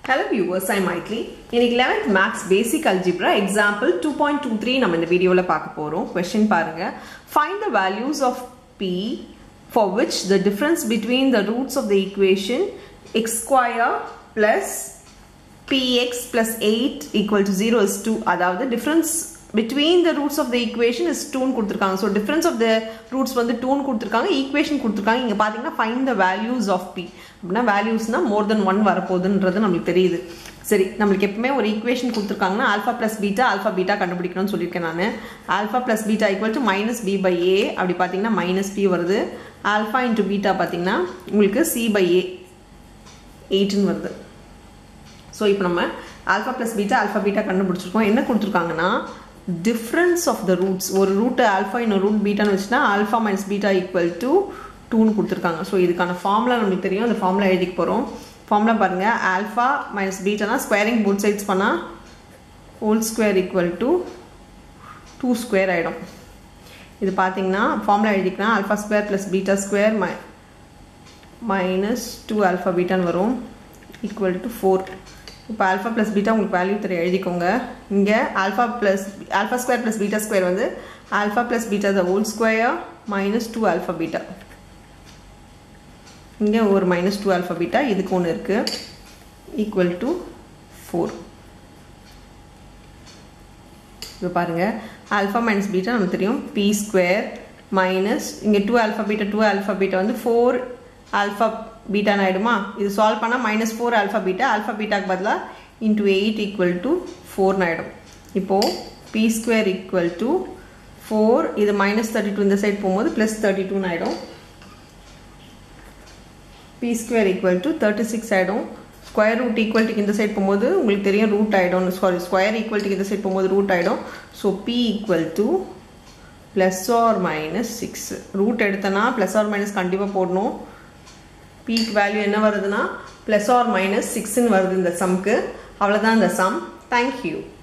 Hello viewers, I'm Maitli. இன்னைக்கு 11th Maths Basic Algebra example 2.23 நம்ம இந்த வீடியோவில் பார்க்க போகிறோம் கொஸ்டின் பாருங்க Find the values of P for which the difference between the roots of the equation x square plus px plus 8 equal to 0 is 2 அதாவது difference between the roots of the equation is 2 கொடுத்துருக்காங்க so difference of the roots வந்து 2 கொடுத்துருக்காங்க equation கொடுத்துருக்காங்க இங்கே பார்த்தீங்கன்னா find the values of p அப்படின்னா வேல்யூஸ்னா மோர் தென் one வரப்போகுதுன்றது நம்மளுக்கு தெரியுது சரி நம்மளுக்கு எப்பவுமே ஒரு ஈக்குவேஷன் கொடுத்துருக்காங்கன்னா alpha plus beta alpha beta கண்டுபிடிக்கணும்னு சொல்லியிருக்கேன் நான் alpha plus beta equal to minus B by A அப்படி பார்த்தீங்கன்னா மைனஸ் பி வருது ஆல்ஃபா இன்ட்டு பீட்டா பார்த்தீங்கன்னா உங்களுக்கு சி பை ஏ எயிட்டுன்னு வருது ஸோ இப்போ நம்ம alpha plus beta alpha beta கண்டுபிடிச்சிருக்கோம் என்ன கொடுத்துருக்காங்கன்னா டிஃப்ரென்ஸ் ஆஃப் த ரூட்ஸ் ஒரு ரூட்டு ஆல்ஃபா இன்னொரு ரூட் பீட்டான்னு வச்சுன்னா alpha minus beta equal to டூன்னு கொடுத்துருக்காங்க ஸோ இதுக்கான ஃபார்முலா நம்மளுக்கு தெரியும் அந்த ஃபார்முலா எழுதிக்க போகிறோம் ஃபார்முலா பாருங்கள் ஆல்ஃபா மைனஸ் பீட்டானா ஸ்கொயரிங் போத் சைட்ஸ் பண்ணால் whole square equal to two square ஆகிடும் இது பார்த்தீங்கன்னா ஃபார்முலா எழுதிக்கலாம் alpha square plus beta square my minus two alpha பீட்டான்னு வரும் ஈக்குவல் டு ஃபோர் இப்போ ஆல்ஃபா ப்ளஸ் பீட்டா உங்களுக்கு வேல்யூ தெரிய எழுதிக்கோங்க இங்கே alpha plus alpha square plus beta square வந்து alpha plus beta the whole square minus two alpha beta இங்கே ஒரு மைனஸ் டூ ஆல்ஃபா பீட்டா இதுக்கு ஒன்று இருக்குது ஈக்குவல் டு ஃபோர் இப்போ பாருங்கள் ஆல்ஃபா மைனஸ் பீட்டா நமக்கு தெரியும் பி ஸ்கொயர் மைனஸ் இங்கே two alpha beta two alpha beta வந்து ஃபோர் ஆல்ஃபா பீட்டான்னு ஆகிடுமா இது சால்வ் பண்ணால் minus four alpha beta alpha பீட்டாக்கு பதிலாக இன்ட்டு எயிட் ஈக்குவல் டு ஃபோர்னு ஆகிடும் இப்போது B square equal to four இது மைனஸ் தேர்ட்டி டூ இந்த சைட் போகும்போது ப்ளஸ் தேர்ட்டி டூன்னு ஆகிடும் B square equal to thirty six ஆகிடும் ஸ்கொயர் ரூட் ஈக்குவல்ட்டுக்கு இந்த சைட் போகும்போது உங்களுக்கு தெரியும் ரூட் ஆகிடும் சாரி ஸ்கொயர் ஈக்குவல்ட்டுக்கு இந்த சைட் போகும்போது ரூட் ஆகிடும் so B equal to plus or minus six root எடுத்தனா ப்ளஸ் ஆர் மைனஸ் கண்டிப்பாக போடணும் பீக் வேல்யூ என்ன வருதுன்னா ப்ளஸ் ஆர் மைனஸ் சிக்ஸ்ன்னு வருது இந்த சம்க்கு அவ்வளோதான் இந்த சம் தேங்க்யூ